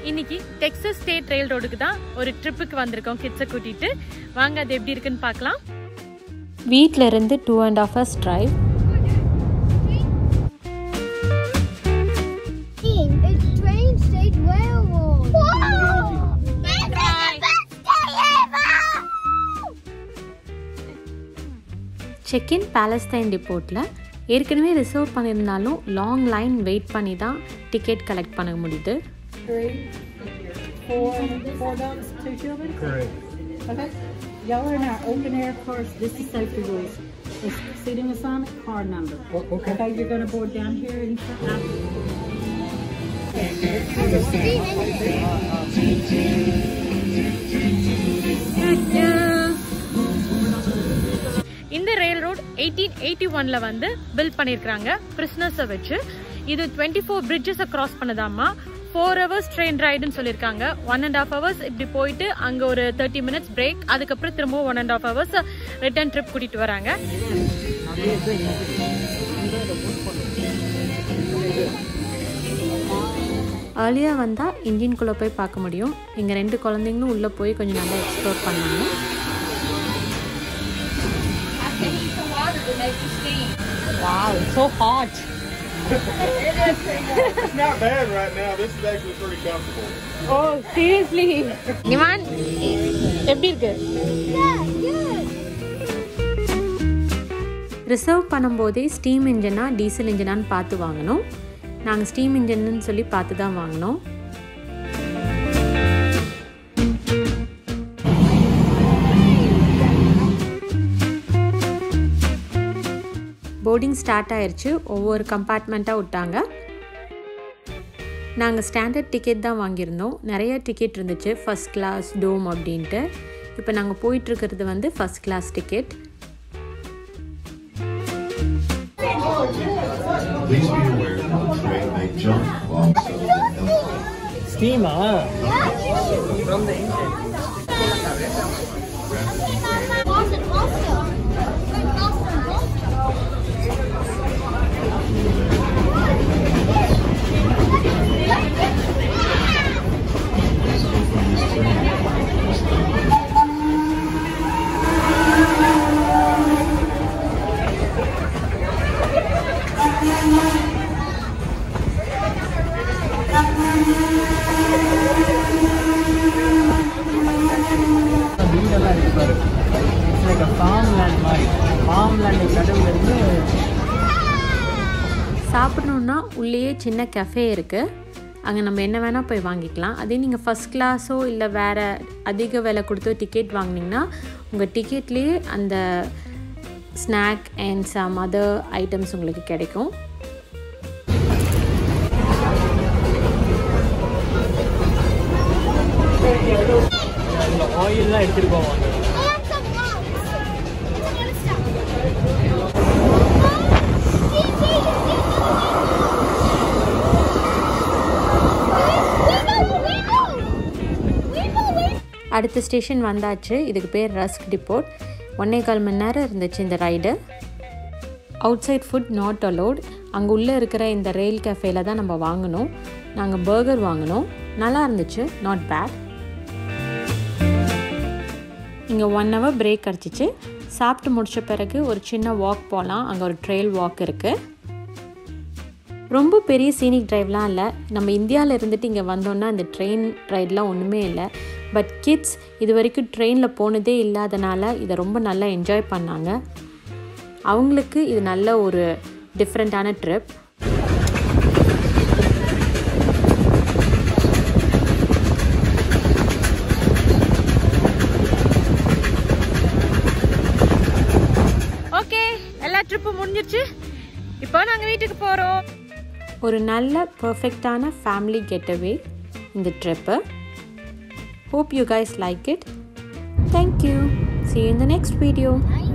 இன்னைக்கு Texas state ரயில் ரோடுக்கு தான் ஒரு ட்ரிப்புக்கு வந்திருக்கோம் கிட்ஸை கூட்டிட்டு வாங்க அது எப்படி இருக்குன்னு பார்க்கலாம் வீட்டில் இருந்து two and half hours drive It's train state railroad. Whoa! This is the best day ever! Check in பேலஸ்டைன் டிப்போர்ட்டில் ஏற்கனவே ரிசர்வ் பண்ணியிருந்தாலும் லாங் லைன் வெயிட் பண்ணி தான் டிக்கெட் கலெக்ட் பண்ண முடியுது Three, four, four dogs, two children? Correct. Okay. Y'all are in our open air cars. This is safety rules. It's seating assignment, car number. Okay. Okay, you're gonna board down here in front. இந்த ரயில் road eighteen eighty ஒன்ல வந்து build பண்ணியிருக்காங்க பிரிஸ்னஸை வச்சு இது twenty four பிரிட்ஜஸை cross பண்ணதாமா four hours train ரைடுன்னு சொல்லியிருக்காங்க ஒன் அண்ட் ஆஃப் ஹவர்ஸ் இப்படி போயிட்டு அங்கே ஒரு தேர்ட்டி மினிட்ஸ் பிரேக் அதுக்கப்புறம் திரும்பவும் one and half hours return trip கூட்டிட்டு வராங்க ஏர்லியாக வந்தால் இன்ஜின்குள்ளே போய் பார்க்க முடியும் எங்கள் ரெண்டு குழந்தைங்களும் உள்ளே போய் கொஞ்சம் நல்லா எக்ஸ்ப்ளோர் பண்ணாங்க wow so hot It's not bad right now. This is actually pretty comfortable. Oh seriously நிவான் எப்படி இருக்கு ரிசர்வ் பண்ணும்போதே ஸ்டீம் இன்ஜினா டீசல் இன்ஜினான்னு பார்த்து வாங்கினோம் நாங்கள் ஸ்டீம் இன்ஜின்னு சொல்லி பார்த்து தான் வாங்கினோம் போர்டிங் ஸ்டார்ட் ஆயிருச்சு ஒவ்வொரு கம்பார்ட்மெண்ட்டாக விட்டாங்க நாங்கள் ஸ்டாண்டர்ட் டிக்கெட் தான் வாங்கியிருந்தோம் நிறைய டிக்கெட் இருந்துச்சு ஃபஸ்ட் கிளாஸ் டோம் அப்படின்ட்டு இப்போ நாங்கள் போயிட்டுருக்கிறது வந்து first class ticket Please be aware that the train may jump while subject elsewhere. Boston, Boston. Boston, Boston. வீடெல்லாம் இருக்கு பாரு லைக் ஃபார்ம் லேண்ட் மாதிரி ஃபார்ம் லேண்டு நடுவில் இருந்து சாப்பிடணுன்னா உள்ளேயே சின்ன கஃபே இருக்குது அங்கே நம்ம என்ன வேணால் போய் வாங்கிக்கலாம் அதே நீங்கள் ஃபஸ்ட் கிளாஸோ இல்லை வேறு அதிக விலை கொடுத்து டிக்கெட் வாங்கினீங்கன்னா உங்கள் டிக்கெட்லேயே அந்த snack and some other items உங்களுக்கு கிடைக்கும் அதில் ஆயில்லாம் எடுத்துகிட்டு போவாங்க And some rocks. What is that? அடுத்த ஸ்டேஷன் வந்தாச்சு இதுக்கு பேர் ரஸ்க் டிப்போர்ட் ஒன்னே கால் மணி நேரம் இருந்துச்சு இந்த ride outside food not a lot அங்கே உள்ளே இருக்கிற இந்த ரெயில் கஃபேல தான் நம்ம வாங்கினோம் நாங்கள் பர்கர் வாங்கினோம் நல்லா இருந்துச்சு நாட் பேட் இங்கே ஒன் ஹவர் பிரேக் கிடச்சிச்சு சாப்பிட்டு முடிச்ச பிறகு ஒரு சின்ன வாக் போகலாம் அங்கே ஒரு ட்ரெயில் வாக் இருக்குது ரொம்ப பெரிய சீனிக் டிரைவ்லாம் இல்லை நம்ம இந்தியாவில் இருந்துட்டு இங்கே வந்தோன்னா இந்த ட்ரெயின் ரைட்லாம் ஒன்றுமே இல்லை பட் கிட்ஸ் இது வரைக்கும் ட்ரெயினில் போனதே இல்லாதனால இதை ரொம்ப நல்லா என்ஜாய் பண்ணாங்க அவங்களுக்கு இது நல்ல ஒரு டிஃப்ரெண்ட்டான ட்ரிப் ஓகே எல்லா ட்ரிப்பும் முடிஞ்சிருச்சு இப்போ நாங்க வீட்டுக்கு போறோம் ஒரு நல்ல பர்ஃபெக்டான ஃபேமிலி கெட்டவே இந்த trip hope you guys like it thank you see you in the next video